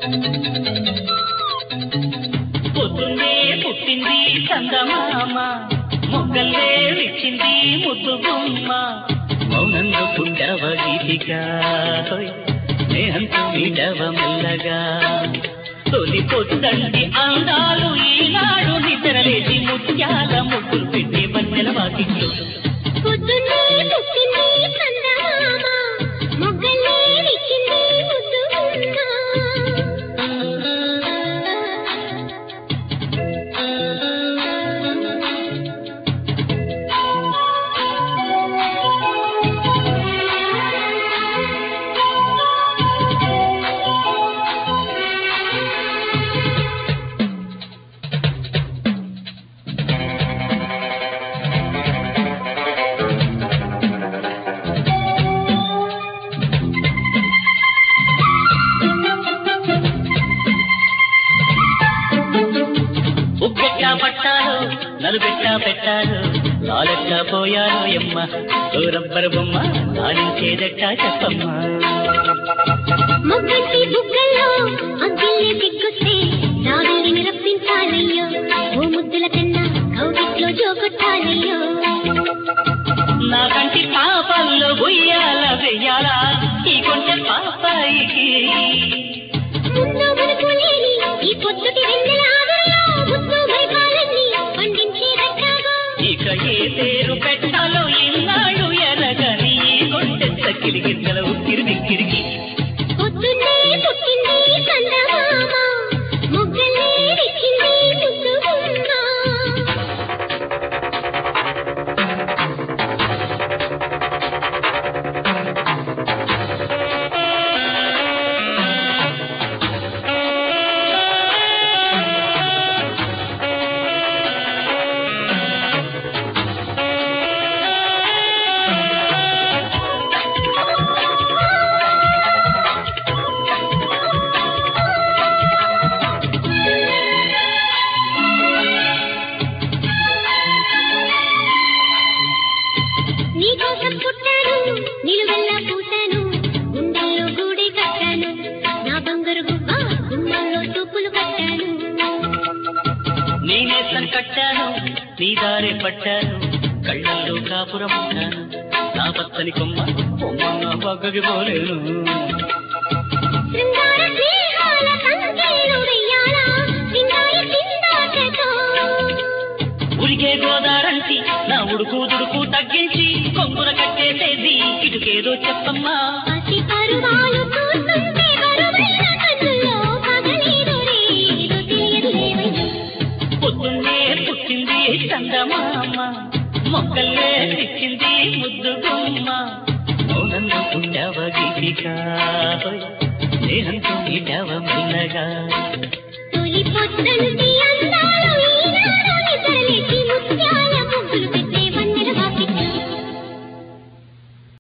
పొద్దున్నే పుట్టింది చందమామ మొగ్గల్లే విచ్చింది ముద్దు బొమ్మ మౌనంలో పుండవ గీతిగా హోయ్, స్నేహంతో మీడవ మెల్లగా తొలి పొద్దండి అందాలు ఈనాడు నిద్రలేసి ముత్యాల ముగ్గులు పెట్టి మధ్యల వాకిట్లో పొద్దున్నే పుట్టింది చందమామ మొగ్గలే విచ్చింది ముద్దు ఉప్పెట్టా పట్టాలు నలుబెట్టా పెట్టాలు నాలెట్టా పోయాను ఎమ్మ రబ్బరు బొమ్మ నాలించేదట్టా చెప్పమ్మా మొగ్గంటి బుగ్గల్లో అగ్గిల్లే దిగ్గొస్తే రావిని రప్పించాలయ్యో ఓ ముద్దుల కన్నా కౌగిట్లో జోకొట్టాలయ్యో నా కంటి పాపల్లో ఉయ్యాల వెయ్యాలా ఈ కొంచెం పాపాయికి ముందు మనకు లేని ఈ పొద్దుటి వెన్నెల ఆవిరిలో ముద్దు మైపాలన్నీ పండించేదట్టాగో ఇక ఏ పేరు పెట్టాలో ఇన్నాళ్ళు ఎరగని ఈ కొంచెంత కిలిగిద్దల ఉక్కిరి దిక్కిరికి పొద్దున్నే పుట్టింది చందమామ మొగ్గలే విచ్చింది ముద్దు బొమ్మ నీకోసం పుట్టాను నిలువెల్లా పూసాను గుండెల్లో గూడే కట్టాను నా బంగారు గువ్వ గుమ్మాల్లో తూపులు కట్టాను నీ నేసం కట్టాను నీ దారే పట్టాను కళ్ళల్లో కాపురం ఉంటాను నా పచ్చని కొమ్మ కొమ్మ పక్కకి పోలేను శృంగార స్నేహాల సంఖ్యలు వెయ్యాలా సింగారి సిందాటతో ఉరికే గోదారంటి నా ఉడుకు దుడుకు తగ్గించి కొంగున కట్టేసేది ఇటుకేదో చెప్పమ్మా పసి పరువాలు చూస్తుంటే బరువైన కన్నుల్లో పగలేదో రేదో తెలియదు లేవయ్యో పొద్దున్నే పుట్టింది చందమామ మొక్కల్లే ఇచ్చింది ముద్దు గుమ్మ మౌనంలో ఉండవ గీతిగా స్నేహంతో ఉండవ మెల్లగా తొలి పొద్దంటి